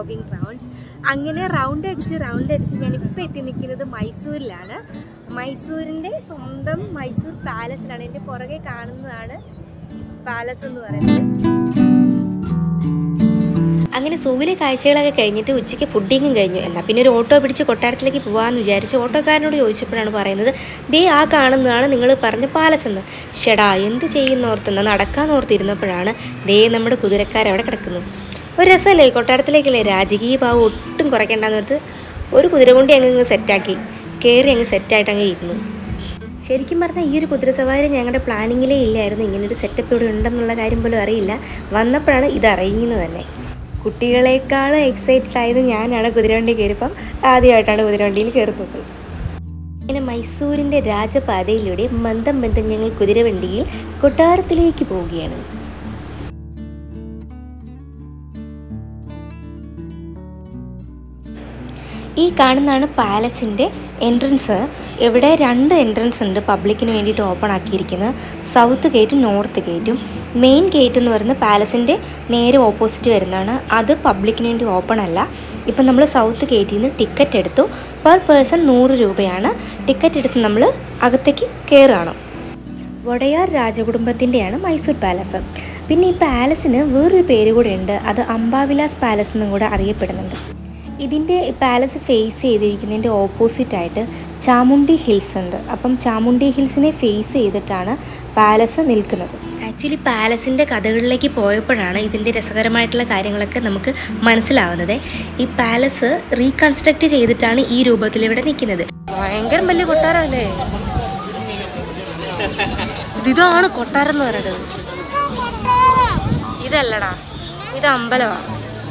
jogging rounds അങ്ങനെ round അടിച്ച് round അടിച്ച് ഞാൻ ഇപ്പോൾ എത്തി നിൽക്കുന്നത് മൈസൂരിലാണ് മൈസൂരിൻ്റെ സ്വന്തം മൈസൂർ പാലസിലാണ് എൻ്റെ പുറകെ കാണുന്നതാണ് പാലസ് എന്ന് പറയുന്നത് അങ്ങനെ സൂവിലെ കാഴ്ചകളൊക്കെ കഴിഞ്ഞിട്ട് ഉച്ചയ്ക്ക് ഫുഡിങ്ങും കഴിഞ്ഞു എന്നാൽ പിന്നെ ഒരു ഓട്ടോ പിടിച്ച് കൊട്ടാരത്തിലേക്ക് പോകാമെന്ന് വിചാരിച്ച് ഓട്ടോക്കാരനോട് ചോദിച്ചപ്പോഴാണ് പറയുന്നത് ദേ ആ കാണുന്നതാണ് നിങ്ങൾ പറഞ്ഞ പാലസ് എന്ന് ഷെടാ എന്ത് ചെയ്യുന്നോർത്തെന്ന് നടക്കാന്നോർത്തിരുന്നപ്പോഴാണ് ദേ നമ്മുടെ കുതിരക്കാരവിടെ കിടക്കുന്നു ഒരു രസമല്ലേ കൊട്ടാരത്തിലേക്കല്ലേ രാജകീയ ഭാവം ഒട്ടും കുറയ്ക്കേണ്ടെന്നോർത്ത് ഒരു കുതിരകൊണ്ടി അങ്ങ് അങ്ങ് സെറ്റാക്കി കയറി അങ്ങ് സെറ്റായിട്ട് അങ്ങ് ഇരുന്നു ശരിക്കും പറഞ്ഞാൽ ഈ ഒരു കുതിരസവാരി ഞങ്ങളുടെ പ്ലാനിങ്ങിലേ ഇല്ലായിരുന്നു ഇങ്ങനൊരു സെറ്റപ്പ് ഇവിടെ ഉണ്ടെന്നുള്ള കാര്യം പോലും അറിയില്ല വന്നപ്പോഴാണ് ഇത് അറിയുന്നത് തന്നെ കുട്ടികളെക്കാളും എക്സൈറ്റഡ് ആയത് ഞാനാണ് കുതിരവണ്ടി കയറിയപ്പം ആദ്യമായിട്ടാണ് കുതിരവണ്ടിയിൽ കയറുന്നത് ഇങ്ങനെ മൈസൂരിൻ്റെ രാജപാതയിലൂടെ മന്ദം മന്ദം ഞങ്ങൾ കുതിരവണ്ടിയിൽ കൊട്ടാരത്തിലേക്ക് പോവുകയാണ് ഈ കാണുന്നതാണ് പാലസിൻ്റെ എൻട്രൻസ് ഇവിടെ രണ്ട് എൻട്രൻസ് ഉണ്ട് പബ്ലിക്കിന് വേണ്ടിയിട്ട് ഓപ്പൺ ആക്കിയിരിക്കുന്നത് സൗത്ത് ഗേറ്റും നോർത്ത് ഗേറ്റും മെയിൻ ഗേറ്റ് എന്ന് പറയുന്നത് പാലസിൻ്റെ നേരെ ഓപ്പോസിറ്റ് വരുന്നതാണ് അത് പബ്ലിക്കിന് വേണ്ടി ഓപ്പൺ അല്ല ഇപ്പം നമ്മൾ സൗത്ത് ഗേറ്റിൽ നിന്ന് ടിക്കറ്റ് എടുത്തു പെർ പേഴ്സൺ നൂറ് രൂപയാണ് ടിക്കറ്റ് എടുത്ത് നമ്മൾ അകത്തേക്ക് കയറുകയാണ് വടയാർ രാജകുടുംബത്തിൻ്റെയാണ് മൈസൂർ പാലസ് പിന്നെ ഈ പാലസിന് വേറൊരു പേര് കൂടെ ഉണ്ട് അത് അംബാവിലാസ് പാലസ് എന്നും കൂടെ അറിയപ്പെടുന്നുണ്ട് ഇതിൻ്റെ പാലസ് ഫേസ് ചെയ്തിരിക്കുന്നതിൻ്റെ ഓപ്പോസിറ്റായിട്ട് ചാമുണ്ടി ഹിൽസ് ഉണ്ട് അപ്പം ചാമുണ്ടി ഹിൽസിനെ ഫേസ് ചെയ്തിട്ടാണ് പാലസ് നിൽക്കുന്നത് ആക്ച്വലി പാലസിൻ്റെ കഥകളിലേക്ക് പോയപ്പോഴാണ് ഇതിൻ്റെ രസകരമായിട്ടുള്ള കാര്യങ്ങളൊക്കെ നമുക്ക് മനസ്സിലാവുന്നത് ഈ പാലസ് റീകൺസ്ട്രക്ട് ചെയ്തിട്ടാണ് ഈ രൂപത്തിൽ ഇവിടെ നിൽക്കുന്നത് ഭയങ്കര വലിയ കൊട്ടാരമല്ലേ ഇതാണ് കൊട്ടാരം എന്ന് പറയുന്നത് ഇതല്ലടാ ഇത് അമ്പലമാണ്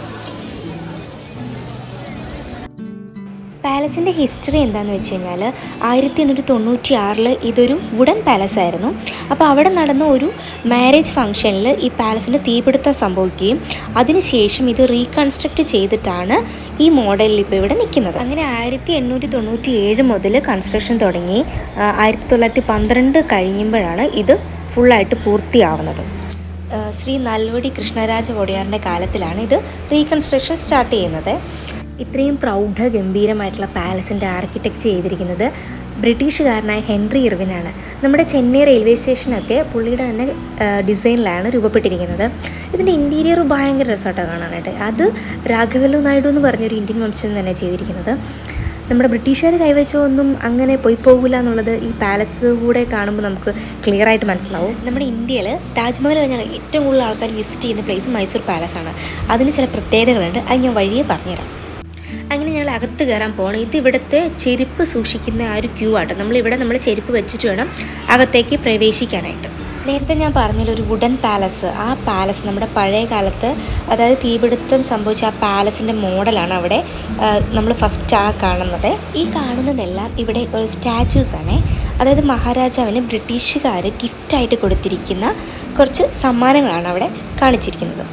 പാലസിൻ്റെ ഹിസ്റ്ററി എന്താണെന്ന് വെച്ച് കഴിഞ്ഞാൽ ആയിരത്തി എണ്ണൂറ്റി തൊണ്ണൂറ്റി ആറിൽ ഇതൊരു വുഡൻ പാലസ് ആയിരുന്നു അപ്പോൾ അവിടെ നടന്ന ഒരു മാരേജ് ഫംഗ്ഷനിൽ ഈ പാലസിന് തീപിടുത്തം സംഭവിക്കുകയും അതിനുശേഷം ഇത് റീകൺസ്ട്രക്റ്റ് ചെയ്തിട്ടാണ് ഈ മോഡലിൽ ഇപ്പോൾ ഇവിടെ നിൽക്കുന്നത് അങ്ങനെ ആയിരത്തി എണ്ണൂറ്റി തൊണ്ണൂറ്റി ഏഴ് മുതൽ കൺസ്ട്രക്ഷൻ തുടങ്ങി ആ, ആയിരത്തി തൊള്ളായിരത്തി പന്ത്രണ്ട് കഴിയുമ്പോഴാണ് ഇത് ഫുള്ളായിട്ട് പൂർത്തിയാവുന്നത് ആ, ശ്രീ നൽവടി കൃഷ്ണരാജ വോടിയാറിൻ്റെ കാലത്തിലാണ് ഇത് റീകൺസ്ട്രക്ഷൻ സ്റ്റാർട്ട് ചെയ്യുന്നത് ഇത്രയും പ്രൗഢ ഗംഭീരമായിട്ടുള്ള പാലസിൻ്റെ ആർക്കിടെക്ചർ ചെയ്തിരിക്കുന്നത് ബ്രിട്ടീഷുകാരനായ ഹെൻറി ഇർവിനാണ് നമ്മുടെ ചെന്നൈ റെയിൽവേ സ്റ്റേഷനൊക്കെ പുള്ളിയുടെ തന്നെ ഡിസൈനിലാണ് രൂപപ്പെട്ടിരിക്കുന്നത് ഇതിൻ്റെ ഇൻറ്റീരിയർ ഭയങ്കര രസമായിട്ടാണ് കാണാനായിട്ട് അത് രാഘവലു നായിഡു എന്ന് പറഞ്ഞൊരു ഇന്ത്യൻ വംശം തന്നെ ചെയ്തിരിക്കുന്നത് നമ്മുടെ ബ്രിട്ടീഷുകാർ കൈവച്ചൊന്നും അങ്ങനെ പോയി പോകില്ല എന്നുള്ളത് ഈ പാലസ് കൂടെ കാണുമ്പോൾ നമുക്ക് ക്ലിയർ ആയിട്ട് മനസ്സിലാവും നമ്മുടെ ഇന്ത്യയിൽ താജ്മഹൽ കഴിഞ്ഞാൽ ഏറ്റവും കൂടുതൽ ആൾക്കാർ വിസിറ്റ് ചെയ്യുന്ന പ്ലേസ് മൈസൂർ പാലസ് ആണ് അതിന് ചില പ്രത്യേകതകളുണ്ട് അത് ഞാൻ വഴിയെ പറഞ്ഞുതരാം അങ്ങനെ ഞങ്ങൾ അകത്ത് കയറാൻ പോകണം ഇത് ഇവിടുത്തെ ചെരുപ്പ് സൂക്ഷിക്കുന്ന ആ ഒരു ക്യൂ ആട്ടോ നമ്മളിവിടെ നമ്മൾ ചെരുപ്പ് വെച്ചിട്ട് വേണം അകത്തേക്ക് പ്രവേശിക്കാനായിട്ട് നേരത്തെ ഞാൻ പറഞ്ഞല്ലോ ഒരു വുഡൻ പാലസ് ആ പാലസ് നമ്മുടെ പഴയ കാലത്ത് അതായത് തീപിടുത്തം സംഭവിച്ച ആ പാലസിൻ്റെ മോഡലാണ് അവിടെ നമ്മൾ ഫസ്റ്റ് ആ കാണുന്നത് ഈ കാണുന്നതെല്ലാം ഇവിടെ ഒരു സ്റ്റാച്യൂസ് ആണ് അതായത് മഹാരാജാവിന് ബ്രിട്ടീഷുകാർ ഗിഫ്റ്റായിട്ട് കൊടുത്തിരിക്കുന്ന കുറച്ച് സമ്മാനങ്ങളാണ് അവിടെ കാണിച്ചിരിക്കുന്നത്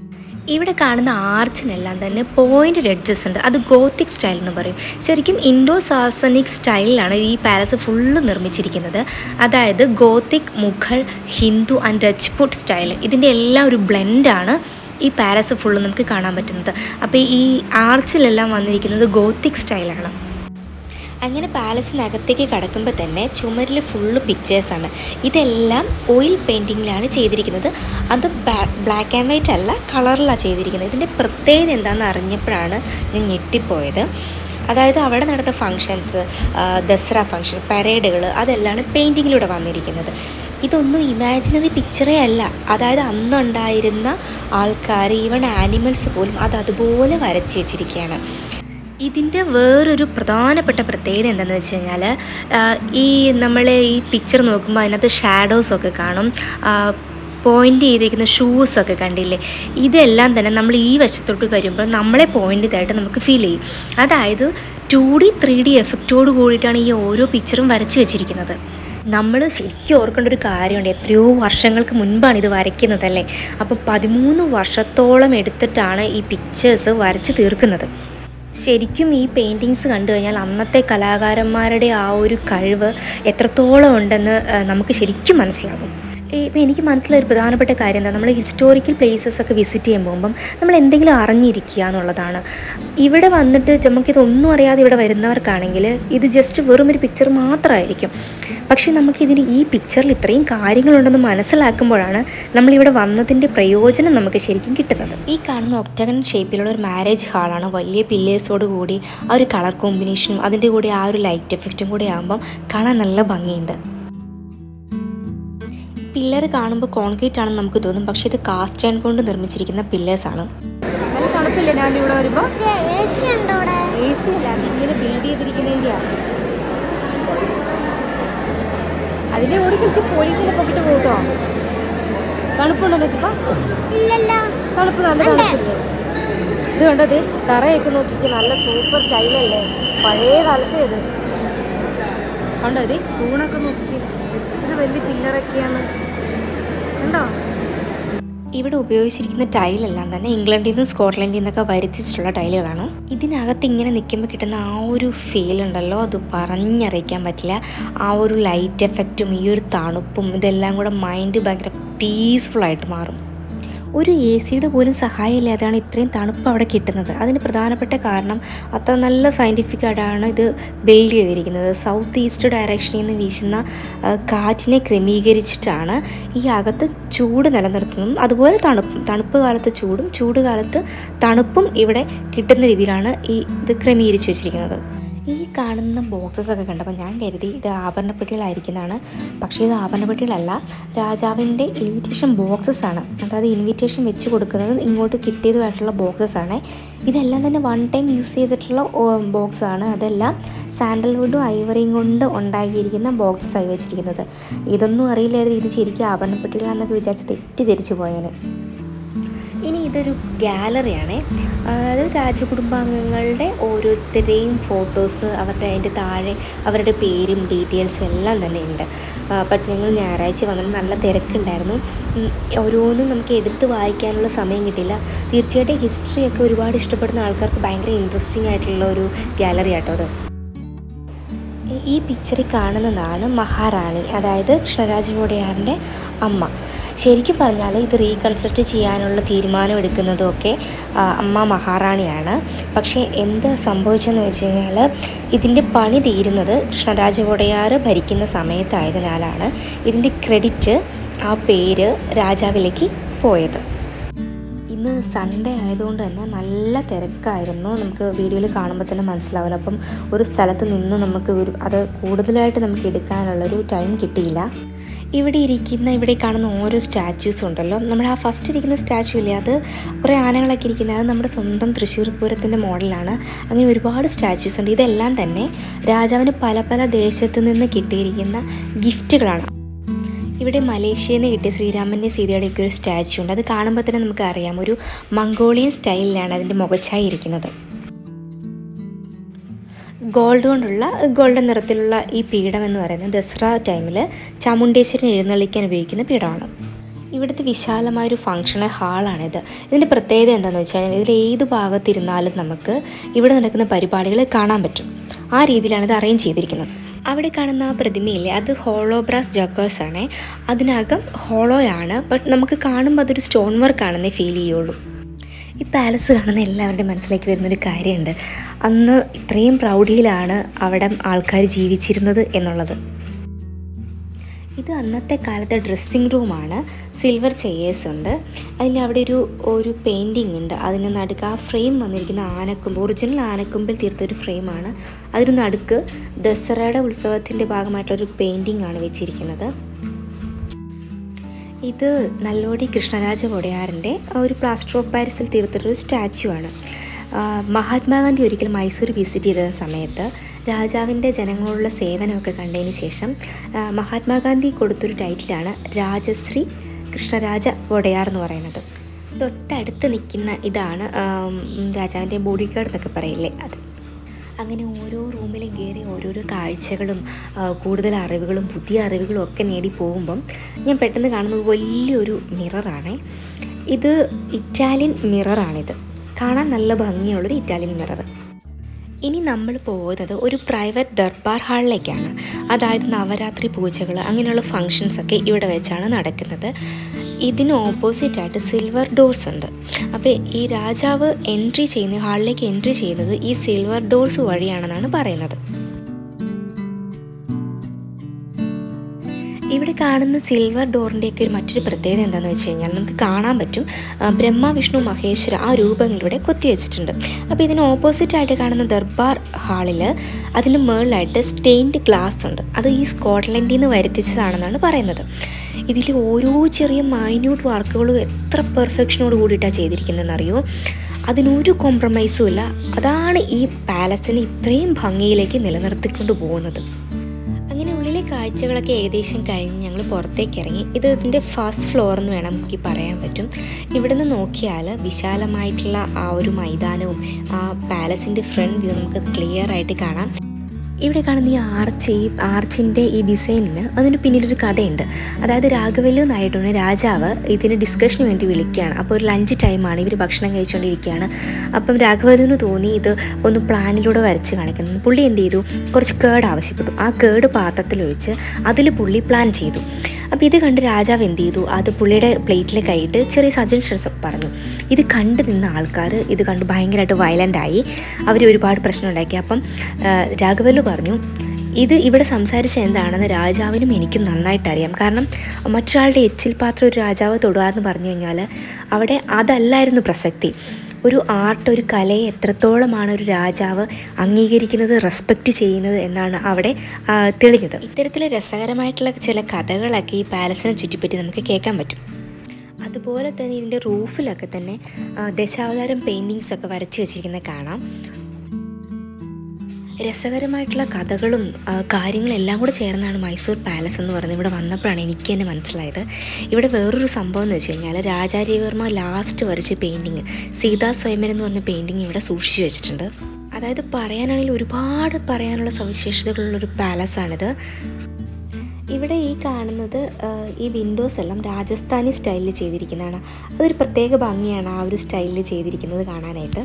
ഇവിടെ കാണുന്ന ആർച്ചിനെല്ലാം തന്നെ പോയിൻറ്റഡ് എഡ്ജസ് ഉണ്ട് അത് ഗോത്തിക് സ്റ്റൈൽ എന്ന് പറയും ശരിക്കും ഇൻഡോ സാസനിക് സ്റ്റൈലിലാണ് ഈ പാലസ് ഫുള്ള് നിർമ്മിച്ചിരിക്കുന്നത് അതായത് gothic Mughal Hindu and Rajput style ഇതിൻ്റെ എല്ലാം ഒരു ബ്ലെൻഡാണ് ഈ പാലസ് ഫുള്ള് നമുക്ക് കാണാൻ പറ്റുന്നത് അപ്പോൾ ഈ ആർച്ചിലെല്ലാം വന്നിരിക്കുന്നത് ഗോത്തിക് സ്റ്റൈലാണ് അങ്ങനെ പാലസിനകത്തേക്ക് കടക്കുമ്പോൾ തന്നെ ചുമരിൽ ഫുള്ള് പിക്ചേഴ്സാണ് ഇതെല്ലാം ഓയിൽ പെയിൻറ്റിങ്ങിലാണ് ചെയ്തിരിക്കുന്നത് അത് ബ്ലാക്ക് ആൻഡ് വൈറ്റ് അല്ല കളറിലാണ് ചെയ്തിരിക്കുന്നത് ഇതിൻ്റെ പ്രത്യേകത എന്താണെന്ന് അറിഞ്ഞപ്പോഴാണ് ഞാൻ ഞെട്ടിപ്പോയത് അതായത് അവിടെ നടന്ന ഫങ്ഷൻസ് ദസറ ഫങ്ഷൻ പരേഡുകൾ അതെല്ലാം പെയിൻറ്റിങ്ങിലൂടെ വന്നിരിക്കുന്നത് ഇതൊന്നും ഇമാജിനറി പിക്ചറേ അല്ല അതായത് അന്നുണ്ടായിരുന്ന ആൾക്കാർ ഈവൺ ആനിമൽസ് പോലും അത് അതുപോലെ വരച്ച് വെച്ചിരിക്കുകയാണ് ഇതിൻ്റെ വേറൊരു പ്രധാനപ്പെട്ട പ്രത്യേകത എന്താണെന്ന് വെച്ച് കഴിഞ്ഞാൽ ഈ നമ്മൾ ഈ പിക്ചർ നോക്കുമ്പോൾ അതിനകത്ത് ഷാഡോസൊക്കെ കാണും പോയിൻ്റ് ചെയ്തിരിക്കുന്ന ഷൂസൊക്കെ കണ്ടില്ലേ ഇതെല്ലാം തന്നെ നമ്മൾ ഈ വശത്തോട്ട് വരുമ്പോൾ നമ്മളെ പോയിൻ്റ് ചെയ്തായിട്ട് നമുക്ക് ഫീൽ ചെയ്യും അതായത് ടു ഡി ത്രീ ഡി എഫക്റ്റോട് കൂടിയിട്ടാണ് ഈ ഓരോ പിക്ചറും വരച്ച് വെച്ചിരിക്കുന്നത് നമ്മൾ ശരിക്കും ഓർക്കേണ്ട ഒരു കാര്യമുണ്ട് എത്രയോ വർഷങ്ങൾക്ക് മുൻപാണ് ഇത് വരയ്ക്കുന്നതല്ലേ അപ്പോൾ പതിമൂന്ന് വർഷത്തോളം എടുത്തിട്ടാണ് ഈ പിക്ചേഴ്സ് വരച്ച് തീർക്കുന്നത് ശരിക്കും ഈ പെയിൻറ്റിങ്സ് കണ്ടു കഴിഞ്ഞാൽ അന്നത്തെ കലാകാരന്മാരുടെ ആ ഒരു കഴിവ് എത്രത്തോളം ഉണ്ടെന്ന് ആ, നമുക്ക് ശരിക്കും മനസ്സിലാകും ഇപ്പം എനിക്ക് മനസ്സിലൊരു പ്രധാനപ്പെട്ട കാര്യം എന്താ നമ്മൾ ഹിസ്റ്റോറിക്കൽ പ്ലേസസ് ഒക്കെ വിസിറ്റ് ചെയ്യാൻ പോകുമ്പം നമ്മൾ എന്തെങ്കിലും അറിഞ്ഞിരിക്കുക എന്നുള്ളതാണ് ഇവിടെ വന്നിട്ട് നമുക്കിതൊന്നും അറിയാതെ ഇവിടെ വരുന്നവർക്കാണെങ്കിൽ ഇത് ജസ്റ്റ് വെറും ഒരു പിക്ചർ മാത്രമായിരിക്കും പക്ഷേ നമുക്കിതിന് ഈ പിക്ചറിൽ ഇത്രയും കാര്യങ്ങളുണ്ടെന്ന് മനസ്സിലാക്കുമ്പോഴാണ് നമ്മളിവിടെ വന്നതിൻ്റെ പ്രയോജനം നമുക്ക് ശരിക്കും കിട്ടുന്നത് ഈ കാണുന്ന ഒക്ടഗൺ ഷേപ്പിലുള്ള ഒരു മാരേജ് ഹാളാണ് വലിയ പില്ലേഴ്സോട് കൂടി ആ ഒരു കളർ കോമ്പിനേഷനും അതിൻ്റെ കൂടെ ആ ഒരു ലൈറ്റ് എഫക്റ്റും കൂടി ആകുമ്പം കാണാൻ നല്ല ഭംഗിയുണ്ട് പില്ലർ കാണുമ്പോൾ കോൺക്രീറ്റ് ആണെന്ന് നമുക്ക് തോന്നും പക്ഷേ ഇത് കാസ്റ്റ് അയൺ കൊണ്ട് നിർമ്മിച്ചിരിക്കുന്ന പില്ലേഴ്സാണ് നല്ല തണുപ്പില്ലേ ഞാൻ ഇവിടെ വരുമ്പോൾ എ സി അല്ല അത് ഇങ്ങനെ ബിൽഡ് ചെയ്തിരിക്കുന്നതിൻ്റെയാണ് അതിലെ ഓടി കളിച്ച് പോലീസിനെ പൊക്കിട്ട് പോട്ടോ തണുപ്പുണ്ടോ വെച്ചപ്പോ തണുപ്പ് നല്ല തണുപ്പില്ലേ ഇത് കണ്ടത് തറയൊക്കെ നോക്കിക്ക് നല്ല സൂപ്പർ ടൈലല്ലേ പഴയ കാലത്തെ ഇത് കണ്ടോ ഇത് തൂണൊക്കെ നോക്കിക്ക് എത്ര വലിയ പില്ലറൊക്കെയാണ് കണ്ടോ ഇവിടെ ഉപയോഗിച്ചിരിക്കുന്ന ടൈലെല്ലാം തന്നെ ഇംഗ്ലണ്ടിൽ നിന്നും സ്കോട്ട്ലൻഡിൽ നിന്നൊക്കെ വരുത്തിച്ചിട്ടുള്ള ടൈലുകളാണ് ഇതിനകത്ത് ഇങ്ങനെ നിൽക്കുമ്പോൾ കിട്ടുന്ന ആ ഒരു ഫീൽ ഉണ്ടല്ലോ അത് പറഞ്ഞറിയിക്കാൻ പറ്റില്ല ആ ഒരു ലൈറ്റ് എഫക്റ്റും ഈ ഒരു തണുപ്പും ഇതെല്ലാം കൂടെ മൈൻഡ് ഭയങ്കര പീസ്ഫുൾ ആയിട്ട് മാറും ഒരു എ സിയുടെ പോലും സഹായമില്ലാതെയാണ് ഇത്രയും തണുപ്പ് അവിടെ കിട്ടുന്നത് അതിന് പ്രധാനപ്പെട്ട കാരണം അത്ര നല്ല സയൻറ്റിഫിക് ആയിട്ടാണ് ഇത് ബിൽഡ് ചെയ്തിരിക്കുന്നത് സൗത്ത് ഈസ്റ്റ് ഡയറക്ഷനിൽ നിന്ന് വീശുന്ന ആ, കാറ്റിനെ ക്രമീകരിച്ചിട്ടാണ് ഈ അകത്ത് ചൂട് നിലനിർത്തുന്നതും അതുപോലെ തണുപ്പും തണുപ്പ് കാലത്ത് ചൂടും ചൂട് കാലത്ത് തണുപ്പും ഇവിടെ കിട്ടുന്ന രീതിയിലാണ് ഈ ഇത് ക്രമീകരിച്ച് വെച്ചിരിക്കുന്നത് ഈ കാണുന്ന ബോക്സസ് ഒക്കെ കണ്ടപ്പോൾ ഞാൻ കരുതി ഇത് ആഭരണപ്പെട്ടികളായിരിക്കുന്നതാണ് പക്ഷേ ഇത് ആഭരണപ്പെട്ടികളല്ല രാജാവിൻ്റെ ഇൻവിറ്റേഷൻ ബോക്സസ് ആണ് അതായത് ഇൻവിറ്റേഷൻ വെച്ച് കൊടുക്കുന്നത് ഇങ്ങോട്ട് കിട്ടിയതുമായിട്ടുള്ള ബോക്സസ് ആണ് ഇതെല്ലാം തന്നെ വൺ ടൈം യൂസ് ചെയ്തിട്ടുള്ള ബോക്സ് ആണ് അതെല്ലാം സാൻഡൽവുഡും ഐവറിയും കൊണ്ട് ഉണ്ടാക്കിയിരിക്കുന്ന ബോക്സസ് ആയി വെച്ചിരിക്കുന്നത് ഇതൊന്നും അറിയില്ലായിരുന്നു ഇത് ശരിക്കും ആഭരണപ്പെട്ടികളാണെന്നൊക്കെ വിചാരിച്ച് തെറ്റിദ്ധരിച്ചു പോയാൽ ഇനി ഇതൊരു ഗാലറിയാണ് അതായത് രാജകുടുംബാംഗങ്ങളുടെ ഓരോരുത്തരുടെയും ഫോട്ടോസ് അവരുടെ അതിൻ്റെ താഴെ അവരുടെ പേരും ഡീറ്റെയിൽസും എല്ലാം തന്നെ ഉണ്ട് ബട്ട് ഞങ്ങൾ ഞായറാഴ്ച വന്നത് നല്ല തിരക്കുണ്ടായിരുന്നു ഉം, ഓരോന്നും നമുക്ക് എടുത്ത് വായിക്കാനുള്ള സമയം കിട്ടില്ല തീർച്ചയായിട്ടും ഹിസ്റ്ററിയൊക്കെ ഒരുപാട് ഇഷ്ടപ്പെടുന്ന ആൾക്കാർക്ക് ഭയങ്കര ഇൻട്രസ്റ്റിംഗ് ആയിട്ടുള്ള ഒരു ഗാലറി ആട്ടോ അത് ഈ- ഈ പിക്ചറിൽ കാണുന്നതാണ് മഹാറാണി അതായത് കൃഷ്ണരാജ വോഡയാറിൻ്റെ അമ്മ ശരിക്കും പറഞ്ഞാൽ ഇത് റീകൺസ്ട്രക്റ്റ് ചെയ്യാനുള്ള തീരുമാനം എടുക്കുന്നതൊക്കെ ആ, അമ്മ മഹാറാണിയാണ് പക്ഷേ എന്ത് സംഭവിച്ചെന്ന് വെച്ച് കഴിഞ്ഞാൽ ഇതിൻ്റെ പണി തീരുന്നത് കൃഷ്ണരാജ വോഡയാർ ഭരിക്കുന്ന സമയത്തായതിനാലാണ് ഇതിൻ്റെ ക്രെഡിറ്റ് ആ പേര് രാജാവിലേക്ക് പോയത് ഇന്ന് സൺഡേ ആയതുകൊണ്ട് തന്നെ നല്ല തിരക്കായിരുന്നു നമുക്ക് വീഡിയോയിൽ കാണുമ്പോൾ തന്നെ മനസ്സിലാവില്ല അപ്പം ഒരു സ്ഥലത്ത് നിന്ന് നമുക്ക് ഒരു അത് കൂടുതലായിട്ട് നമുക്ക് എടുക്കാനുള്ളൊരു ടൈം കിട്ടിയില്ല ഇവിടെ ഇരിക്കുന്ന ഇവിടെ കാണുന്ന ഓരോ സ്റ്റാച്യൂസും ഉണ്ടല്ലോ നമ്മുടെ ആ ഫസ്റ്റ് ഇരിക്കുന്ന സ്റ്റാച്ചു ഇല്ലേ അത് കുറേ ആനകളൊക്കെ ഇരിക്കുന്നത് അത് നമ്മുടെ സ്വന്തം തൃശ്ശൂർ പൂരത്തിൻ്റെ മോഡലാണ് അങ്ങനെ ഒരുപാട് സ്റ്റാച്യൂസ് ഉണ്ട് ഇതെല്ലാം തന്നെ രാജാവിന് പല പല ദേശത്ത് നിന്ന് കിട്ടിയിരിക്കുന്ന ഗിഫ്റ്റുകളാണ് ഇവിടെ മലേഷ്യയിൽ നിന്ന് കിട്ടിയ ശ്രീരാമൻ്റെ സീതയുടെ ഒക്കെ ഒരു സ്റ്റാച്ചു ഉണ്ട് അത് കാണുമ്പോൾ തന്നെ നമുക്ക് അറിയാം ഒരു മംഗോളിയൻ സ്റ്റൈലിലാണ് അതിൻ്റെ മുഖച്ചായി ഇരിക്കുന്നത് ഗോൾഡ് കൊണ്ടുള്ള ഗോൾഡൻ നിറത്തിലുള്ള ഈ പീഠം എന്ന് പറയുന്നത് ദസറ ടൈമിൽ ചാമുണ്ടേശ്വരൻ എഴുന്നള്ളിക്കാൻ ഉപയോഗിക്കുന്ന പീഠമാണ് ഇവിടുത്തെ വിശാലമായൊരു ഫങ്ഷണൽ ഹാളാണിത് ഇതിൻ്റെ പ്രത്യേകത എന്താണെന്ന് വെച്ചാൽ ഇതിൽ ഏത് ഭാഗത്തിരുന്നാലും നമുക്ക് ഇവിടെ നടക്കുന്ന പരിപാടികൾ കാണാൻ പറ്റും ആ രീതിയിലാണ് ഇത് അറേഞ്ച് ചെയ്തിരിക്കുന്നത് അവിടെ കാണുന്ന ആ പ്രതിമയില്ലേ അത് ഹോളോബ്രാസ് ജക്കേഴ്സ് ആണ് അതിനകം ഹോളോയാണ് ബട്ട് നമുക്ക് കാണുമ്പോൾ അതൊരു സ്റ്റോൺ വർക്ക് ആണെന്നേ ഫീൽ ചെയ്യുള്ളൂ ഈ പാലസ് കാണുന്ന എല്ലാവരുടെയും മനസ്സിലേക്ക് വരുന്നൊരു കാര്യമുണ്ട് അന്ന് ഇത്രയും പ്രൗഢിയിലാണ് അവിടെ ആൾക്കാർ ജീവിച്ചിരുന്നത് എന്നുള്ളത് ഇത് അന്നത്തെ കാലത്തെ ഡ്രസ്സിങ് റൂമാണ് സിൽവർ ചെയേഴ്സ് ഉണ്ട് അതിൽ അവിടെ ഒരു ഒരു പെയിൻറ്റിങ് ഉണ്ട് അതിന് നടുക്ക് ആ ഫ്രെയിം വന്നിരിക്കുന്ന ആനക്കൊമ്പ് ഒറിജിനൽ ആനക്കൊമ്പിൽ തീർത്ത ഒരു ഫ്രെയിമാണ് അതിന് നടുക്ക് ദസറയുടെ ഉത്സവത്തിൻ്റെ ഭാഗമായിട്ടൊരു പെയിൻറ്റിംഗ് ആണ് വെച്ചിരിക്കുന്നത് ഇത് നല്ലോടി കൃഷ്ണരാജ വൊടയാറിൻ്റെ ഒരു പ്ലാസ്റ്റർ ഓഫ് പാരീസിൽ തീർത്തിട്ടൊരു സ്റ്റാച്ചു ആണ് ആ, മഹാത്മാഗാന്ധി ഒരിക്കൽ മൈസൂർ വിസിറ്റ് ചെയ്ത സമയത്ത് രാജാവിൻ്റെ ജനങ്ങളോടുള്ള സേവനമൊക്കെ കണ്ടതിന് ശേഷം ആ, മഹാത്മാഗാന്ധി കൊടുത്തൊരു ടൈറ്റിലാണ് രാജശ്രീ കൃഷ്ണരാജ വൊടയാർ എന്ന് പറയുന്നത് തൊട്ടടുത്ത് നിൽക്കുന്ന ഇതാണ് ആം, രാജാവിൻ്റെ ബോഡി ഗാർഡ് എന്നൊക്കെ പറയില്ലേ അത് അങ്ങനെ ഓരോ റൂമിലും കയറി ഓരോരോ കാഴ്ചകളും ആ, കൂടുതൽ അറിവുകളും പുതിയ അറിവുകളും ഒക്കെ നേടി പോകുമ്പം ഞാൻ പെട്ടെന്ന് കാണുന്നത് വലിയൊരു മിററാണ് ഇത് ഇറ്റാലിയൻ മിററാണിത് കാണാൻ നല്ല ഭംഗിയുള്ളൊരു ഇറ്റാലിയൻ മിറർ ഇനി നമ്മൾ പോകുന്നത് ഒരു പ്രൈവറ്റ് ദർബാർ ഹാളിലേക്കാണ് അതായത് നവരാത്രി പൂജകൾ അങ്ങനെയുള്ള ഫങ്ഷൻസ് ഒക്കെ ഇവിടെ വെച്ചാണ് നടക്കുന്നത് ഇതിന് ഓപ്പോസിറ്റായിട്ട് സിൽവർ ഡോർസ് ഉണ്ട് അപ്പോൾ ഈ രാജാവ് എൻട്രി ചെയ്യുന്ന ഹാളിലേക്ക് എൻട്രി ചെയ്യുന്നത് ഈ സിൽവർ ഡോർസ് വഴിയാണെന്നാണ് പറയുന്നത് ഇവിടെ കാണുന്ന സിൽവർ ഡോറിൻ്റെയൊക്കെ ഒരു മറ്റൊരു പ്രത്യേകത എന്താണെന്ന് വെച്ച് കഴിഞ്ഞാൽ നമുക്ക് കാണാൻ പറ്റും ആ, ബ്രഹ്മ വിഷ്ണു മഹേശ്വര ആ രൂപങ്ങളിവിടെ കൊത്തിവെച്ചിട്ടുണ്ട് അപ്പോൾ ഇതിന് ഓപ്പോസിറ്റായിട്ട് കാണുന്ന ദർബാർ ഹാളിൽ അതിന് മുകളിലായിട്ട് സ്റ്റെയിൻഡ് ഗ്ലാസ് ഉണ്ട് അത് ഈ സ്കോട്ട്ലൻഡിൽ നിന്ന് വരുത്തിച്ചതാണെന്നാണ് പറയുന്നത് ഇതിൽ ഓരോ ചെറിയ മൈന്യൂട്ട് വർക്കുകളും എത്ര പെർഫെക്ഷനോട് കൂടിയിട്ടാണ് ചെയ്തിരിക്കുന്നതെന്ന് അറിയോ അതിനൊരു കോംപ്രമൈസും ഇല്ല അതാണ് ഈ പാലസിനെ ഇത്രയും ഭംഗിയിലേക്ക് നിലനിർത്തിക്കൊണ്ട് പോകുന്നത് അങ്ങനെ ഉള്ളിലെ കാഴ്ചകളൊക്കെ ഏകദേശം കഴിഞ്ഞ് ഞങ്ങൾ പുറത്തേക്ക് ഇറങ്ങി ഇത് ഇതിൻ്റെ ഫസ്റ്റ് ഫ്ലോർ എന്ന് വേണം നമുക്ക് പറയാൻ പറ്റും ഇവിടെ നിന്ന് നോക്കിയാൽ വിശാലമായിട്ടുള്ള ആ ഒരു മൈതാനവും ആ പാലസിൻ്റെ ഫ്രണ്ട് വ്യൂ നമുക്ക് ക്ലിയർ ആയിട്ട് കാണാം ഇവിടെ കാണുന്ന ഈ ആർച്ച് ഈ ആർച്ചിൻ്റെ ഈ ഡിസൈനിന് അതിന് പിന്നിലൊരു കഥയുണ്ട് അതായത് രാഘവല്ലു നായിഡുവിനെ രാജാവ് ഇതിന് ഡിസ്കഷന് വേണ്ടി വിളിക്കുകയാണ് അപ്പോൾ ഒരു ലഞ്ച് ടൈമാണ് ഇവർ ഭക്ഷണം കഴിച്ചുകൊണ്ടിരിക്കുകയാണ് അപ്പം രാഘവല്ലുവിന് തോന്നി ഇത് ഒന്ന് പ്ലാനിലൂടെ വരച്ച് കാണിക്കുന്നു പുള്ളി എന്ത് ചെയ്തു കുറച്ച് കേട് ആവശ്യപ്പെട്ടു ആ കേട് പാത്രത്തിലൊഴിച്ച് അതിൽ പുള്ളി പ്ലാൻ ചെയ്തു അപ്പോൾ ഇത് കണ്ട് രാജാവ് എന്ത് ചെയ്തു അത് പുള്ളിയുടെ പ്ലേറ്റിൽ കൈയിട്ട് ചെറിയ സജഷൻസ് ഒക്കെ പറഞ്ഞു ഇത് കണ്ടു നിന്ന ആൾക്കാർ ഇത് കണ്ട് ഭയങ്കരമായിട്ട് വയലൻ്റ് ആയി അവർ ഒരുപാട് പ്രശ്നം ഉണ്ടാക്കി അപ്പം ആ, രാഘവല്ലു പറഞ്ഞു ഇത് ഇവിടെ സംസാരിച്ച എന്താണെന്ന് രാജാവിനും എനിക്കും നന്നായിട്ട് അറിയാം കാരണം മറ്റൊരാളുടെ എച്ചിൽ പാത്രം ഒരു രാജാവ് തൊടുക എന്ന് പറഞ്ഞു കഴിഞ്ഞാൽ അവിടെ അതല്ലായിരുന്നു പ്രസക്തി ഒരു ആർട്ട് ഒരു കലയെ എത്രത്തോളമാണ് ഒരു രാജാവ് അംഗീകരിക്കുന്നത് റെസ്പെക്റ്റ് ചെയ്യുന്നത് എന്നാണ് അവിടെ ആ, തെളിഞ്ഞത് ഇത്തരത്തിൽ രസകരമായിട്ടുള്ള ചില കഥകളൊക്കെ ഈ പാലസിനെ ചുറ്റിപ്പറ്റി നമുക്ക് കേൾക്കാൻ പറ്റും അതുപോലെ തന്നെ ഇതിൻ്റെ റൂഫിലൊക്കെ തന്നെ ആ, ദശാവതാരം പെയിൻറ്റിങ്സ് ഒക്കെ വരച്ച് വെച്ചിരിക്കുന്നത് കാണാം രസകരമായിട്ടുള്ള കഥകളും ആ, കാര്യങ്ങളും എല്ലാം കൂടെ ചേർന്നാണ് മൈസൂർ പാലസ് എന്ന് പറയുന്നത് ഇവിടെ വന്നപ്പോഴാണ് എനിക്ക് തന്നെ മനസ്സിലായത് ഇവിടെ വേറൊരു സംഭവം എന്ന് വെച്ച് കഴിഞ്ഞാൽ രാജാരവിവർമ്മ ലാസ്റ്റ് വരച്ച പെയിൻറ്റിങ് സീതാ സ്വയംവരം എന്ന് പറഞ്ഞ പെയിൻറ്റിങ് ഇവിടെ സൂക്ഷിച്ചു വെച്ചിട്ടുണ്ട് അതായത് പറയാനാണെങ്കിൽ ഒരുപാട് പറയാനുള്ള സവിശേഷതകളുള്ളൊരു പാലസാണിത് ഇവിടെ ഈ കാണുന്നത് ആ, ഈ വിൻഡോസ് എല്ലാം രാജസ്ഥാനി സ്റ്റൈലിൽ ചെയ്തിരിക്കുന്നതാണ് അതൊരു പ്രത്യേക ഭംഗിയാണ് ആ ഒരു സ്റ്റൈലിൽ ചെയ്തിരിക്കുന്നത് കാണാനായിട്ട്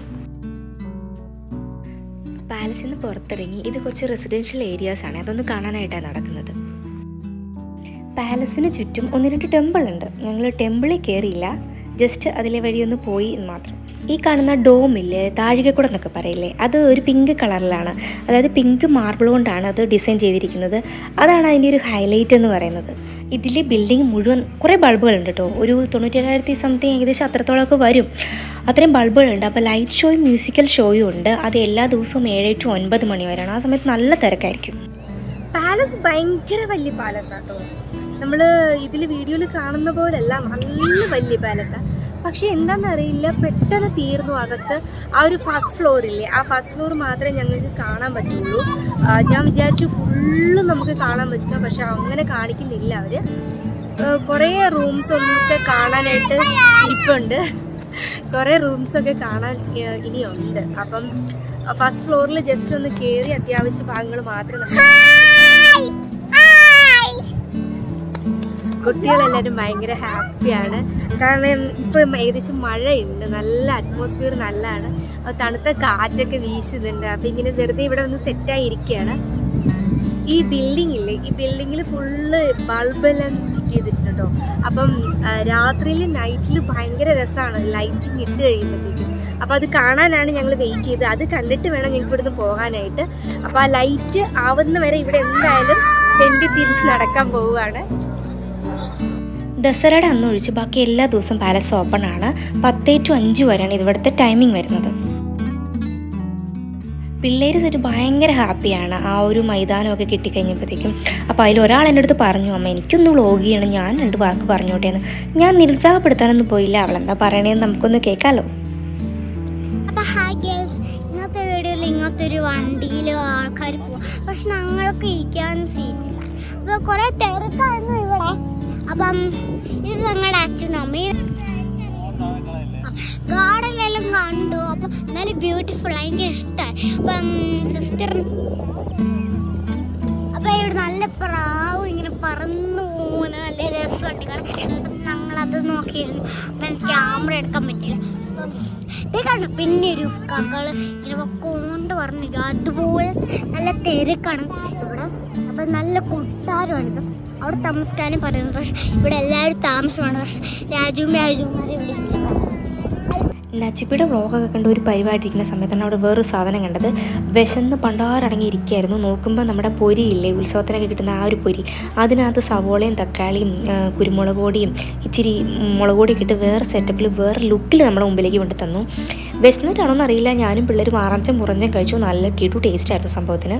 പാലസിൽ നിന്ന് പുറത്തിറങ്ങി ഇത് കുറച്ച് റെസിഡൻഷ്യൽ ഏരിയാസ് ആണ് അതൊന്ന് കാണാനായിട്ടാണ് നടക്കുന്നത് പാലസിന് ചുറ്റും ഒന്ന് രണ്ട് ടെമ്പിൾ ഉണ്ട് ഞങ്ങൾ ടെമ്പിളിൽ കയറിയില്ല ജസ്റ്റ് അതിലെ വഴി ഒന്ന് പോയി എന്ന് മാത്രം ഈ കാണുന്ന ഡോമില്ലേ താഴികക്കുടം എന്നൊക്കെ പറയില്ലേ അത് ഒരു പിങ്ക് കളറിലാണ് അതായത് പിങ്ക് മാർബിൾ കൊണ്ടാണ് അത് ഡിസൈൻ ചെയ്തിരിക്കുന്നത് അതാണ് അതിൻ്റെ ഒരു ഹൈലൈറ്റ് എന്ന് പറയുന്നത് ഇതിലെ ബിൽഡിംഗ് മുഴുവൻ കുറേ ബൾബുകളുണ്ട് കേട്ടോ ഒരു തൊണ്ണൂറ്റേഴായിരത്തി സംതിങ് ഏകദേശം അത്രത്തോളമൊക്കെ വരും അത്രയും ബൾബുകളുണ്ട് അപ്പോൾ ലൈറ്റ് ഷോയും മ്യൂസിക്കൽ ഷോയും ഉണ്ട് അത് എല്ലാ ദിവസവും ഏഴ് ടു ഒൻപത് മണി വരെയാണ് ആ സമയത്ത് നല്ല തിരക്കായിരിക്കും പാലസ് ഭയങ്കര വലിയ പാലസ് ആട്ടോ നമ്മൾ ഇതിൽ വീഡിയോയിൽ കാണുന്ന പോലെയല്ല നല്ല വലിയ പാലസാണ് പക്ഷെ എന്താണെന്ന് അറിയില്ല പെട്ടെന്ന് തീർന്നു അകത്ത് ആ ഒരു ഫസ്റ്റ് ഫ്ലോറില്ലേ ആ ഫസ്റ്റ് ഫ്ലോർ മാത്രമേ ഞങ്ങൾക്ക് കാണാൻ പറ്റുള്ളൂ ആ, ഞാൻ വിചാരിച്ചു ഫുള്ള് നമുക്ക് കാണാൻ പറ്റും പക്ഷെ അങ്ങനെ കാണിക്കുന്നില്ല അവർ കുറേ റൂംസ് ഒക്കെ കാണാനായിട്ട് ഇരിപ്പുണ്ട് കുറേ റൂംസൊക്കെ കാണാൻ ഏഹ്, ഇനിയുണ്ട് അപ്പം ഫസ്റ്റ് ഫ്ലോറിൽ ജസ്റ്റ് ഒന്ന് കയറി അത്യാവശ്യ ഭാഗങ്ങൾ മാത്രമേ നമുക്ക് കുട്ടികളെല്ലാവരും ഭയങ്കര ഹാപ്പിയാണ് കാരണം ഇപ്പം ഏകദേശം മഴയുണ്ട് നല്ല അറ്റ്മോസ്ഫിയർ നല്ലതാണ് അപ്പോൾ തണുത്ത കാറ്റൊക്കെ വീശുന്നുണ്ട് അപ്പം ഇങ്ങനെ വെറുതെ ഇവിടെ വന്ന് സെറ്റായി ഇരിക്കുകയാണ് ഈ ബിൽഡിംഗ് ഇല്ലേ ഈ ബിൽഡിങ്ങിൽ ഫുള്ള് ബൾബെല്ലാം ഫിറ്റ് ചെയ്തിട്ടുണ്ട് കേട്ടോ അപ്പം രാത്രിയിൽ നൈറ്റിൽ ഭയങ്കര രസമാണ് ലൈറ്റിങ് ഇട്ട് കഴിയുമ്പോഴത്തേക്കും അപ്പോൾ അത് കാണാനാണ് ഞങ്ങൾ വെയിറ്റ് ചെയ്തത് അത് കണ്ടിട്ട് വേണം ഞങ്ങൾക്ക് ഇവിടുന്ന് പോകാനായിട്ട് അപ്പോൾ ആ ലൈറ്റ് ആവുന്ന വരെ ഇവിടെ എന്തായാലും തെണ്ടി തിരിച്ച് നടക്കാൻ പോവുകയാണ് ദസറയുടെ അന്നൊഴിച്ച് ബാക്കി എല്ലാ ദിവസവും പാലസ് ഓപ്പൺ ആണ് പത്തേ ടു അഞ്ച് വരെയാണ് ഇവിടുത്തെ ടൈമിംഗ് വരുന്നത് പിള്ളേർ സെറ്റ് ഭയങ്കര ഹാപ്പിയാണ് ആ ഒരു മൈതാനമൊക്കെ കിട്ടിക്കഴിഞ്ഞപ്പോഴത്തേക്കും അപ്പോൾ അതിൽ ഒരാൾ എൻ്റെ അടുത്ത് പറഞ്ഞു അമ്മ എനിക്കൊന്ന് വ്ളോഗ് ചെയ്യണം ഞാൻ രണ്ട് വാക്ക് പറഞ്ഞോട്ടെ എന്ന് ഞാൻ നിരുത്സാഹപ്പെടുത്താനൊന്നും പോയില്ല അവളെന്താ പറയണേന്ന് നമുക്കൊന്ന് കേൾക്കാമല്ലോ അപ്പൊ ഹായ് ഗേൾസ് ഇന്നത്തെ വീഡിയോയിൽ ഇങ്ങനത്തെ ഒരു വണ്ടിയിൽ ആൾക്കാർ പോവാം പക്ഷെ ഞങ്ങൾക്ക് ഇരിക്കാനും സീറ്റില്ല അപ്പൊ കുറെ തിരക്കായിരുന്നു ഇവിടെ അപ്പം ഇത് ഞങ്ങളുടെ അച്ഛനും അമ്മയും ഗാർഡനിലെല്ലാം കണ്ടു അപ്പൊ നല്ല ബ്യൂട്ടിഫുൾ ഭയങ്കര ഇഷ്ടമായി അപ്പം സിസ്റ്റർ അപ്പൊ ഇവിടെ നല്ല പ്രാവ് ഇങ്ങനെ പറന്നു പോകുന്ന നല്ല രസമുണ്ട് കാണാൻ അപ്പം ഞങ്ങളത് നോക്കിയിരുന്നു അപ്പം ക്യാമറ എടുക്കാൻ പറ്റില്ല അപ്പം ദേ കണ്ടു പിന്നെ ഒരു കകള് ഇങ്ങനെ പൊക്കോണ്ട് കൊണ്ട് പറഞ്ഞില്ല അതുപോലെ നല്ല തിരക്കാണ് ഇവിടെ അപ്പം നല്ല കൊട്ടാരമാണിത് അവിടെ താമസിക്കാനും പറയുന്നത് പക്ഷേ ഇവിടെ എല്ലാവരും താമസമാണ് പക്ഷേ രാജുവും രാജകുമാരി ഇവിടെ ഇല്ല നച്ചിപ്പിയുടെ വ്ളോഗൊക്കെ കണ്ട് ഒരു പരിപാടി ഇരിക്കുന്ന സമയത്താണ് അവിടെ വേറൊരു സാധനം കണ്ടത് വിശന്ന് പണ്ടാറടങ്ങി ഇരിക്കുകയായിരുന്നു നോക്കുമ്പോൾ നമ്മുടെ പൊരിയില്ലേ ഉത്സവത്തിനൊക്കെ കിട്ടുന്ന ആ ഒരു പൊരി അതിനകത്ത് സവോളയും തക്കാളിയും ആ, കുരുമുളക് പൊടിയും ഇച്ചിരി മുളക് പൊടിയൊക്കെ ഇട്ട് വേറെ സെറ്റപ്പിൽ വേറെ ലുക്കിൽ നമ്മുടെ മുമ്പിലേക്ക് കൊണ്ട് തന്നു വിശന്നിട്ടാണോന്ന് അറിയില്ല ഞാനും പിള്ളേരും ആറഞ്ചും മുറഞ്ചും കഴിച്ചു നല്ല കിടു ടേസ്റ്റ് ആയിരുന്നു സംഭവത്തിന്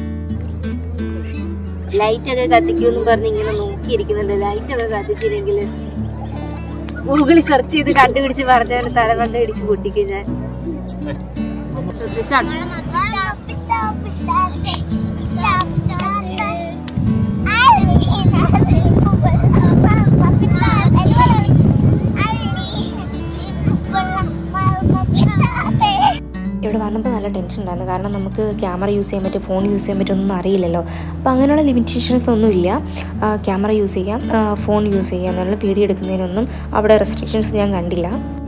ലൈറ്റ് ഒക്കെ കത്തിക്കുമെന്നും പറഞ്ഞ് ഇങ്ങനെ നോക്കിയിരിക്കുന്നുണ്ട് ലൈറ്റ് ഒക്കെ കത്തിച്ചില്ലെങ്കിൽ ഗൂഗിളിൽ സെർച്ച് ചെയ്ത് കണ്ടുപിടിച്ച് പറഞ്ഞവന് തലമണ്ട ഇടിച്ച് പൊട്ടിക്കും ഞാൻ ശ്രദ്ധിച്ചാണ് ഇവിടെ വന്നപ്പോൾ നല്ല ടെൻഷൻ ഉണ്ടായിരുന്നു കാരണം നമുക്ക് ക്യാമറ യൂസ് ചെയ്യാൻ പറ്റും ഫോൺ യൂസ് ചെയ്യാൻ പറ്റും ഒന്നും അറിയില്ലല്ലോ അപ്പോൾ അങ്ങനെയുള്ള ലിമിറ്റേഷൻസ് ഒന്നുമില്ല ക്യാമറ യൂസ് ചെയ്യാം ആ, ഫോൺ യൂസ് ചെയ്യാം എന്നുള്ള വീഡിയോ എടുക്കുന്നതിനൊന്നും അവിടെ റെസ്ട്രിക്ഷൻസ് ഞാൻ കണ്ടില്ല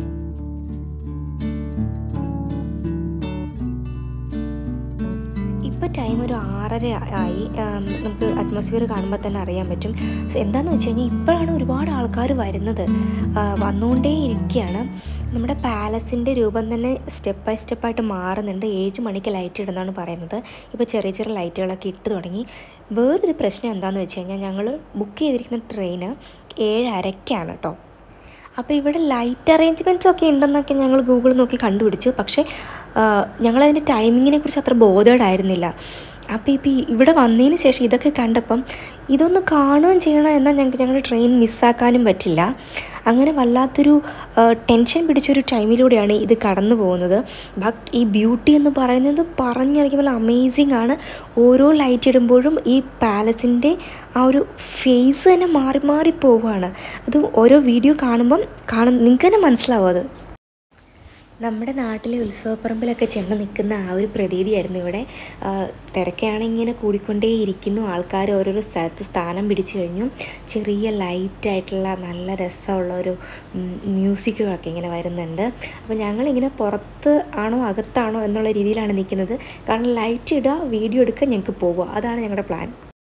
ഇപ്പോൾ ടൈം ഒരു ആറര ആയി ആം, നമുക്ക് അറ്റ്മോസ്ഫിയർ കാണുമ്പോൾ തന്നെ അറിയാൻ പറ്റും സോ എന്താണെന്ന് വെച്ച് കഴിഞ്ഞാൽ ഇപ്പോഴാണ് ഒരുപാട് ആൾക്കാർ വരുന്നത് ആ, വന്നുകൊണ്ടേ ഇരിക്കുകയാണ് നമ്മുടെ പാലസിൻ്റെ രൂപം തന്നെ സ്റ്റെപ്പ് ബൈ സ്റ്റെപ്പായിട്ട് മാറുന്നുണ്ട് ഏഴ് മണിക്ക് ലൈറ്റ് ഇടുന്നതാണ് പറയുന്നത് ഇപ്പോൾ ചെറിയ ചെറിയ ലൈറ്റുകളൊക്കെ ഇട്ട് തുടങ്ങി വേറൊരു പ്രശ്നം എന്താണെന്ന് വെച്ച് കഴിഞ്ഞാൽ ഞങ്ങൾ ബുക്ക് ചെയ്തിരിക്കുന്ന ട്രെയിന് ഏഴരയ്ക്കാണ് കേട്ടോ അപ്പോൾ ഇവിടെ ലൈറ്റ് അറേഞ്ച്മെൻറ്റ്സ് ഒക്കെ ഉണ്ടെന്നൊക്കെ ഞങ്ങൾ ഗൂഗിൾ നോക്കി കണ്ടുപിടിച്ചു പക്ഷേ ഞങ്ങളതിൻ്റെ ടൈമിങ്ങിനെ കുറിച്ച് അത്ര ബോധേഡ് ആയിരുന്നില്ല അപ്പോൾ ഇപ്പോൾ ഇവിടെ വന്നതിന് ശേഷം ഇതൊക്കെ കണ്ടപ്പം ഇതൊന്ന് കാണുകയും ചെയ്യണം എന്നാൽ ഞങ്ങൾക്ക് ഞങ്ങളുടെ ട്രെയിൻ മിസ്സാക്കാനും പറ്റില്ല അങ്ങനെ വല്ലാത്തൊരു ടെൻഷൻ പിടിച്ചൊരു ടൈമിലൂടെയാണ് ഇത് കടന്നു പോകുന്നത് ബട്ട് ഈ ബ്യൂട്ടി എന്ന് പറയുന്നത് പറഞ്ഞറിയിക്കുമ്പോൾ അമേസിങ് ആണ് ഓരോ ലൈറ്റ് ഇടുമ്പോഴും ഈ പാലസിൻ്റെ ആ ഒരു ഫേസ് തന്നെ മാറി മാറി പോവുകയാണ് അത് ഓരോ വീഡിയോ കാണുമ്പം കാണും നിങ്ങൾക്ക് തന്നെ മനസ്സിലാവും അത് നമ്മുടെ നാട്ടിലെ ഉത്സവപ്പറമ്പിലൊക്കെ ചെന്ന് നിൽക്കുന്ന ആ ഒരു പ്രതീതിയായിരുന്നു ഇവിടെ ആ, തിരക്കാണെങ്കിൽ ഇങ്ങനെ കൂടിക്കൊണ്ടേ ഇരിക്കുന്നു ആൾക്കാർ ഓരോരോ സ്ഥലത്ത് സ്ഥാനം പിടിച്ചു കഴിഞ്ഞു ചെറിയ ലൈറ്റായിട്ടുള്ള നല്ല രസമുള്ള ഒരു മ്യൂസിക്കുകളൊക്കെ ഇങ്ങനെ വരുന്നുണ്ട് അപ്പോൾ ഞങ്ങളിങ്ങനെ പുറത്ത് ആണോ അകത്താണോ എന്നുള്ള രീതിയിലാണ് നിൽക്കുന്നത് കാരണം ലൈറ്റ് ഇടുക വീഡിയോ എടുക്കുക ഞങ്ങൾക്ക് പോവുക അതാണ് ഞങ്ങളുടെ പ്ലാൻ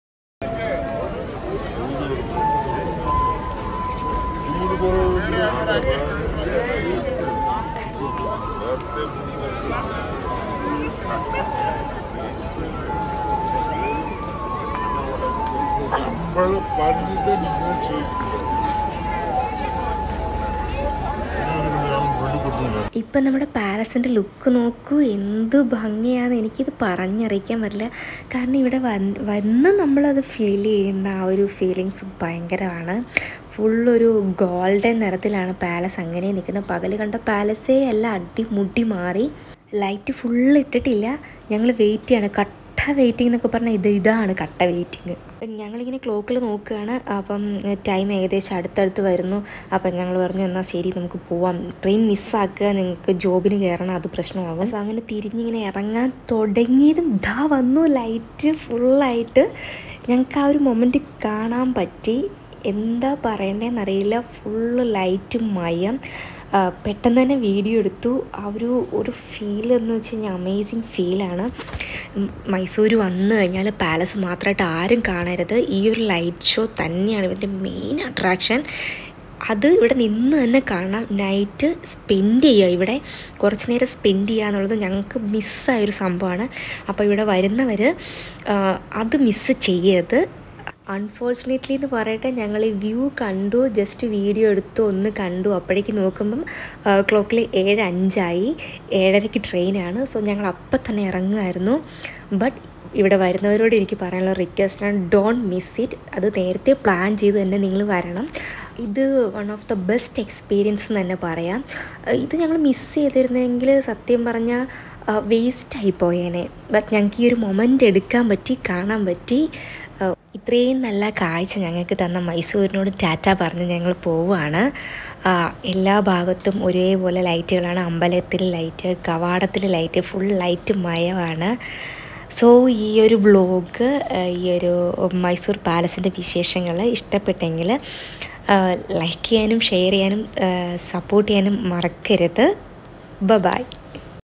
നമ്മൾ പറഞ്ഞത് നിങ്ങൾ ചെയ്തില്ല ഇപ്പം നമ്മുടെ പാലസിൻ്റെ ലുക്ക് നോക്കൂ എന്ത് ഭംഗിയാണ് എനിക്കിത് പറഞ്ഞറിയിക്കാൻ പറ്റില്ല കാരണം ഇവിടെ വന്ന് വന്ന് നമ്മളത് ഫീൽ ചെയ്യുന്ന ആ ഒരു ഫീലിങ്സ് ഭയങ്കരമാണ് ഫുള്ളൊരു ഗോൾഡൻ നിറത്തിലാണ് പാലസ് അങ്ങനെ നിൽക്കുന്നത് പകൽ കണ്ട പാലസേ അല്ല അടിമുടി മാറി ലൈറ്റ് ഫുള്ള് ഇട്ടിട്ടില്ല ഞങ്ങൾ വെയിറ്റ് ചെയ്യാണ് കട്ട വെയിറ്റിംഗ് എന്നൊക്കെ പറഞ്ഞാൽ ഇത് ഇതാണ് കട്ട വെയിറ്റിംഗ് ഞങ്ങളിങ്ങനെ ക്ലോക്കിൽ നോക്കുകയാണ് അപ്പം ടൈം ഏകദേശം അടുത്തടുത്ത് വരുന്നു അപ്പം ഞങ്ങൾ പറഞ്ഞു എന്നാൽ ശരി നമുക്ക് പോവാം ട്രെയിൻ മിസ്സാക്കുക നിങ്ങൾക്ക് ജോബിന് കയറണം അത് പ്രശ്നമാകും സോ അങ്ങനെ തിരിഞ്ഞിങ്ങനെ ഇറങ്ങാൻ തുടങ്ങിയതും ദാ വന്നു ലൈറ്റ് ഫുള്ളായിട്ട് ഞങ്ങൾക്ക് ആ ഒരു മൊമെൻറ്റ് കാണാൻ പറ്റി എന്താ പറയണ്ടേന്നറിയില്ല ഫുള്ള് ലൈറ്റും മയം ആ, പെട്ടെന്ന് തന്നെ വീഡിയോ എടുത്തു ആ ഒരു ഒരു ഫീൽ എന്ന് വെച്ച് കഴിഞ്ഞാൽ അമേസിങ് ഫീലാണ് മൈസൂർ വന്നു കഴിഞ്ഞാൽ പാലസ് മാത്രമായിട്ട് ആരും കാണരുത് ഈ ഒരു ലൈറ്റ് ഷോ തന്നെയാണ് ഇതിൻ്റെ മെയിൻ അട്രാക്ഷൻ അത് ഇവിടെ നിന്ന് തന്നെ കാണാം നൈറ്റ് സ്പെൻഡ് ചെയ്യുക ഇവിടെ കുറച്ച് നേരം സ്പെൻഡ് ചെയ്യുക എന്നുള്ളത് ഞങ്ങൾക്ക് മിസ്സായൊരു സംഭവമാണ് അപ്പോൾ ഇവിടെ വരുന്നവർ അത് മിസ്സ് ചെയ്യരുത് അൺഫോർച്ചുനേറ്റ്ലി എന്ന് പറയട്ടെ ഞങ്ങൾ ഈ വ്യൂ കണ്ടു ജസ്റ്റ് വീഡിയോ എടുത്തു ഒന്ന് കണ്ടു അപ്പോഴേക്ക് നോക്കുമ്പം ക്ലോക്കിൽ ഏഴ് അഞ്ചായി ഏഴരയ്ക്ക് ട്രെയിനാണ് സോ ഞങ്ങൾ അപ്പം തന്നെ ഇറങ്ങുമായിരുന്നു ബട്ട് ഇവിടെ വരുന്നവരോട് എനിക്ക് പറയാനുള്ള റിക്വസ്റ്റ് ആണ് ഡോണ്ട് മിസ് ഇറ്റ് അത് നേരത്തെ പ്ലാൻ ചെയ്ത് തന്നെ നിങ്ങൾ വരണം ഇത് one of the best experience എന്ന് തന്നെ പറയാം അഹ് ഇത് ഞങ്ങൾ മിസ് ചെയ്തിരുന്നെങ്കിൽ സത്യം പറഞ്ഞാൽ വേസ്റ്റായി പോയേനെ ബട്ട് ഞങ്ങൾക്ക് ഈ ഒരു മൊമെൻ്റ് എടുക്കാൻ പറ്റി കാണാൻ പറ്റി അഹ് ഇത്രയും നല്ല കാഴ്ച ഞങ്ങൾക്ക് തന്ന മൈസൂരിനോട് ടാറ്റ പറഞ്ഞ് ഞങ്ങൾ പോവുകയാണ് ആഹ് എല്ലാ ഭാഗത്തും ഒരേപോലെ ലൈറ്റുകളാണ് അമ്പലത്തിൽ ലൈറ്റ് കവാടത്തിൽ ലൈറ്റ് ഫുൾ ലൈറ്റ് മയമാണ് സോ ഈ ഒരു വ്ളോഗ് ഈ ഒരു മൈസൂർ പാലസിൻ്റെ വിശേഷങ്ങൾ ഇഷ്ടപ്പെട്ടെങ്കിൽ ലൈക്ക് ചെയ്യാനും ഷെയർ ചെയ്യാനും സപ്പോർട്ട് ചെയ്യാനും മറക്കരുത് ബ ബായ്